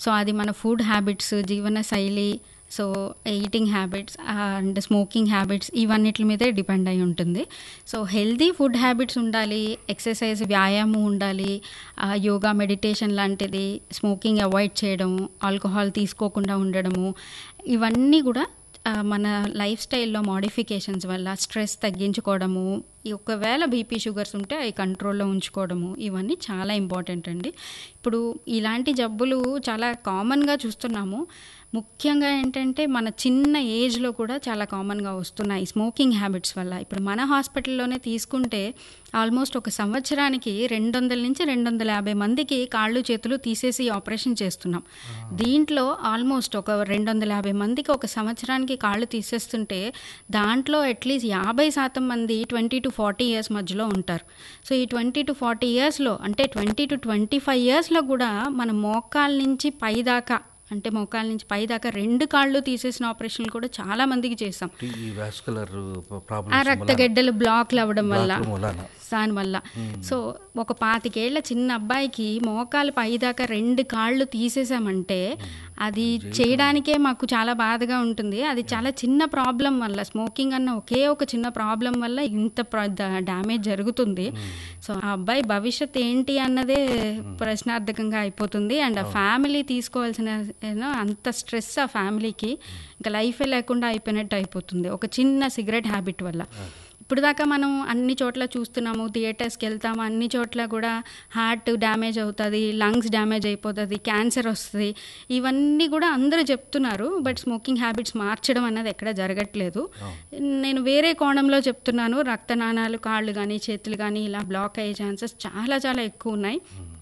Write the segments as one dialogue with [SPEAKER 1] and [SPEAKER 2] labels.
[SPEAKER 1] so అది మన food habits జీవన శైలి so eating habits and smoking habits ఇవన్నిటి మీదే డిపెండ్ అయి ఉంటుంది సో హెల్దీ ఫుడ్ హ్యాబిట్స్ ఉండాలి ఎక్సర్సైజ్ వ్యాయామం ఉండాలి ఆ, యోగా మెడిటేషన్ లాంటిది స్మోకింగ్ అవాయిడ్ చేయడము ఆల్కహాల్ తీసుకోకుండా ఉండడము ఇవన్నీ కూడా ఆ, మన లైఫ్ స్టైల్లో మోడిఫికేషన్స్ వల్ల స్ట్రెస్ తగ్గించుకోవడము ఈ ఒకవేళ బీపీ షుగర్స్ ఉంటే అవి కంట్రోల్లో ఉంచుకోవడము ఇవన్నీ చాలా ఇంపార్టెంట్ అండి ఇప్పుడు ఇలాంటి జబ్బులు చాలా కామన్గా చూస్తున్నాము ముఖ్యంగా ఏంటంటే మన చిన్న ఏజ్లో కూడా చాలా కామన్గా వస్తున్నాయి స్మోకింగ్ హ్యాబిట్స్ వల్ల ఇప్పుడు మన హాస్పిటల్లోనే తీసుకుంటే ఆల్మోస్ట్ ఒక సంవత్సరానికి రెండు వందల నుంచి రెండు వందల యాభై మందికి కాళ్ళు చేతులు తీసేసి ఆపరేషన్ చేస్తున్నాం దీంట్లో ఆల్మోస్ట్ ఒక రెండు వందల యాభై మందికి ఒక సంవత్సరానికి కాళ్ళు తీసేస్తుంటే దాంట్లో అట్లీస్ట్ యాభై శాతం మంది ట్వంటీ టు ఫార్టీ ఇయర్స్ మధ్యలో ఉంటారు సో ఈ ట్వంటీ టు ఫార్టీ ఇయర్స్లో అంటే ట్వంటీ టు ట్వంటీ ఫైవ్ ఇయర్స్లో కూడా మన మోకాల నుంచి పై దాకా అంటే మోకాల నుంచి పై దాకా రెండు కాళ్ళు తీసేసిన ఆపరేషన్లు కూడా చాలా మందికి చేసాం
[SPEAKER 2] ఈ వాస్కులర్
[SPEAKER 1] ఆ
[SPEAKER 2] ప్రాబ్లమ్స్
[SPEAKER 1] రక్తగడ్డలు బ్లాక్లు అవ్వడం వల్ల
[SPEAKER 2] మూలాన
[SPEAKER 1] దానివల్ల సో ఒక పాతికేళ్ల చిన్న అబ్బాయికి మోకాలు పైదాకా రెండు కాళ్ళు తీసేసామంటే అది చేయడానికే మాకు చాలా బాధగా ఉంటుంది అది చాలా చిన్న ప్రాబ్లం వల్ల స్మోకింగ్ అన్న ఒకే ఒక చిన్న ప్రాబ్లం వల్ల ఇంత డ్యామేజ్ జరుగుతుంది సో ఆ అబ్బాయి భవిష్యత్ ఏంటి అన్నదే ప్రశ్నార్థకంగా అయిపోతుంది అండ్ ఆ ఫ్యామిలీ తీసుకోవాల్సిన ఏనో అంత స్ట్రెస్ ఆ ఫ్యామిలీకి ఇంకా లైఫే లేకుండా అయిపోయినట్టు అయిపోతుంది ఒక చిన్న సిగరెట్ హ్యాబిట్ వల్ల ఇప్పుడు దాకా మనం అన్ని చోట్ల చూస్తున్నాము థియేటర్స్కి వెళ్తాము అన్ని చోట్ల కూడా హార్ట్ డ్యామేజ్ అవుతుంది లంగ్స్ డ్యామేజ్ అయిపోతుంది క్యాన్సర్ వస్తుంది ఇవన్నీ కూడా అందరూ చెప్తున్నారు బట్ స్మోకింగ్ హ్యాబిట్స్ మార్చడం అన్నది ఎక్కడ జరగట్లేదు నేను వేరే కోణంలో చెప్తున్నాను రక్తనాళాలు కాళ్ళు కానీ చేతులు కానీ ఇలా బ్లాక్ అయ్యే ఛాన్సెస్ చాలా చాలా ఎక్కువ ఉన్నాయి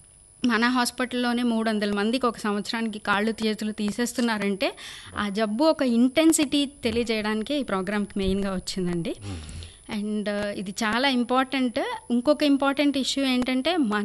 [SPEAKER 1] మన హాస్పిటల్లోనే మూడు వందల మందికి ఒక సంవత్సరానికి కాళ్ళు చేతులు తీసేస్తున్నారంటే ఆ జబ్బు ఒక ఇంటెన్సిటీ తెలియజేయడానికే ఈ ప్రోగ్రామ్కి మెయిన్గా వచ్చిందండి అండ్ ఇది చాలా ఇంపార్టెంట్ ఇంకొక ఇంపార్టెంట్ ఇష్యూ ఏంటంటే మన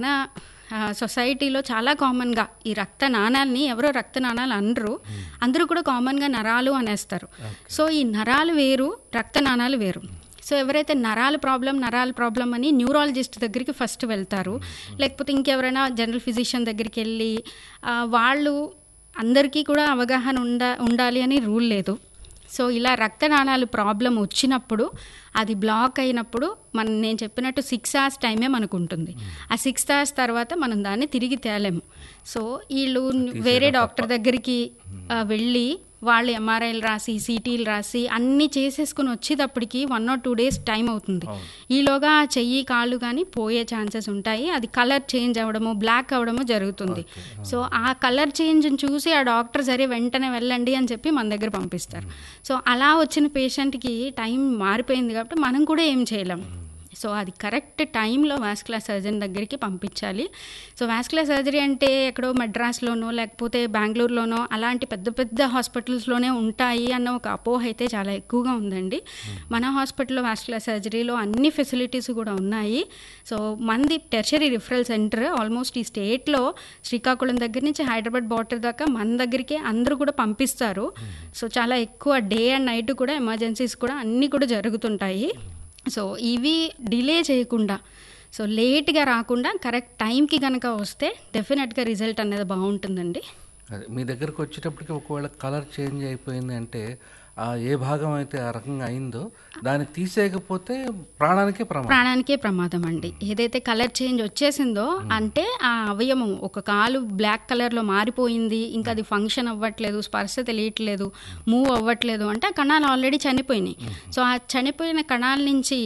[SPEAKER 1] సొసైటీలో చాలా కామన్గా ఈ రక్త నాణాలని ఎవరో రక్త నాణాలు అనరు అందరూ కూడా కామన్గా నరాలు అనేస్తారు సో ఈ నరాలు వేరు రక్త నాణాలు వేరు సో ఎవరైతే నరాల ప్రాబ్లం నరాల ప్రాబ్లం అని న్యూరాలజిస్ట్ దగ్గరికి ఫస్ట్ వెళ్తారు లేకపోతే ఇంకెవరైనా జనరల్ ఫిజిషియన్ దగ్గరికి వెళ్ళి ఆ, వాళ్ళు అందరికీ కూడా అవగాహన ఉండ ఉండాలి అని రూల్ లేదు సో ఇలా రక్తనాళాలు ప్రాబ్లం వచ్చినప్పుడు అది బ్లాక్ అయినప్పుడు మనం నేను చెప్పినట్టు సిక్స్ అవర్స్ టైమే మనకు ఉంటుంది ఆ సిక్స్ అవర్స్ తర్వాత మనం దాన్ని తిరిగి తేలేము సో వీళ్ళు వేరే డాక్టర్ దగ్గరికి ఆ, వెళ్ళి వాళ్ళు ఎంఆర్ఐలు రాసి సిటీలు రాసి అన్నీ చేసేసుకుని వచ్చేటప్పటికి one or two days time అవుతుంది ఈలోగా ఆ చెయ్యి కాళ్ళు కానీ పోయే ఛాన్సెస్ ఉంటాయి అది కలర్ చేంజ్ అవ్వడము బ్లాక్ అవ్వడము జరుగుతుంది సో ఆ కలర్ చేంజ్ చూసి ఆ డాక్టర్ సరే వెంటనే వెళ్ళండి అని చెప్పి మన దగ్గర పంపిస్తారు సో అలా వచ్చిన పేషెంట్కి టైం మారిపోయింది కాబట్టి మనం కూడా ఏం చేయలేం సో అది కరెక్ట్ టైంలో వాస్కులర్ సర్జన్ దగ్గరికి పంపించాలి సో వాస్కులర్ సర్జరీ అంటే ఎక్కడో మద్రాస్లోనో లేకపోతే బెంగళూరులోనో అలాంటి పెద్ద పెద్ద హాస్పిటల్స్లోనే ఉంటాయి అన్న ఒక అపోహ అయితే చాలా ఎక్కువగా ఉందండి మన హాస్పిటల్లో వాస్కులర్ సర్జరీలో అన్ని ఫెసిలిటీస్ కూడా ఉన్నాయి సో మనది టెర్షరీ రిఫరల్ సెంటర్ ఆల్మోస్ట్ ఈ స్టేట్లో శ్రీకాకుళం దగ్గర నుంచి హైదరాబాద్ బార్డర్ దాకా మన దగ్గరికి అందరూ కూడా పంపిస్తారు సో చాలా ఎక్కువ డే అండ్ నైట్ కూడా ఎమర్జెన్సీస్ కూడా అన్నీ కూడా జరుగుతుంటాయి సో ఇవి డిలే చేయకుండా సో లేట్గా రాకుండా కరెక్ట్ టైంకి కనుక వస్తే డెఫినెట్గా రిజల్ట్ అనేది బాగుంటుందండి
[SPEAKER 2] అదే మీ దగ్గరకు వచ్చేటప్పటికి ఒకవేళ కలర్ చేంజ్ అయిపోయింది అంటే ఆ ఏ భాగం అయితే ఆ రకంగా అయిందో దాన్ని తీసేయకపోతే ప్రాణానికే ప్రమాదం
[SPEAKER 1] ప్రాణానికే ప్రమాదం అండి ఏదైతే కలర్ చేంజ్ వచ్చేసిందో అంటే ఆ అవయవం ఒక కాలు బ్లాక్ కలర్లో మారిపోయింది ఇంకా అది ఫంక్షన్ అవ్వట్లేదు స్పర్శ తెలియట్లేదు మూవ్ అవ్వట్లేదు అంటే ఆ కణాలు ఆల్రెడీ చనిపోయినాయి సో ఆ చనిపోయిన కణాల నుంచి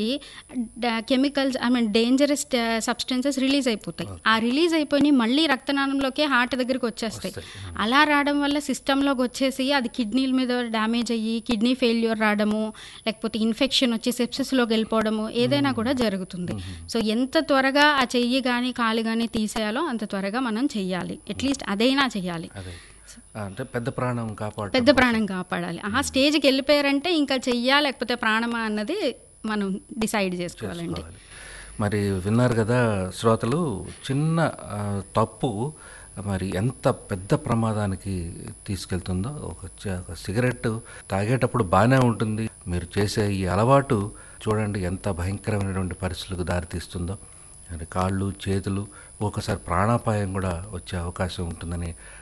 [SPEAKER 1] chemicals I mean dangerous substances release అయిపోతాయి ఆ రిలీజ్ అయిపోయి మళ్ళీ రక్తనాళంలోకే హార్ట్ దగ్గరికి వచ్చేస్తాయి అలా రావడం వల్ల సిస్టంలోకి వచ్చేసి అది కిడ్నీల మీద డ్యామేజ్ అయ్యి కిడ్నీ ఫెయిల్యూర్ రావడము లేకపోతే ఇన్ఫెక్షన్ వచ్చి సెప్సిస్లోకి వెళ్ళిపోవడము ఏదైనా కూడా జరుగుతుంది సో ఎంత త్వరగా ఆ చెయ్యి కానీ కాలు కానీ తీసేయాలో అంత త్వరగా మనం చెయ్యాలి అట్లీస్ట్ అదైనా చెయ్యాలి
[SPEAKER 2] అదే అంటే పెద్ద ప్రాణం కాపాడు
[SPEAKER 1] పెద్ద ప్రాణం కాపాడాలి ఆ స్టేజ్కి వెళ్ళిపోయారంటే ఇంకా చెయ్యా లేకపోతే ప్రాణమా అన్నది మనం డిసైడ్ చేసుకోవాలండి
[SPEAKER 2] మరి విన్నారు కదా శ్రోతలు చిన్న ఆ, తప్పు మరి ఎంత పెద్ద ప్రమాదానికి తీసుకెళ్తుందో ఒక చ- ఒక సిగరెట్ తాగేటప్పుడు బాగానే ఉంటుంది మీరు చేసే ఈ అలవాటు చూడండి ఎంత భయంకరమైనటువంటి పరిస్థితులకు దారితీస్తుందో మరి కాళ్ళు చేతులు ఒక్కొక్కసారి ప్రాణాపాయం కూడా వచ్చే అవకాశం ఉంటుందని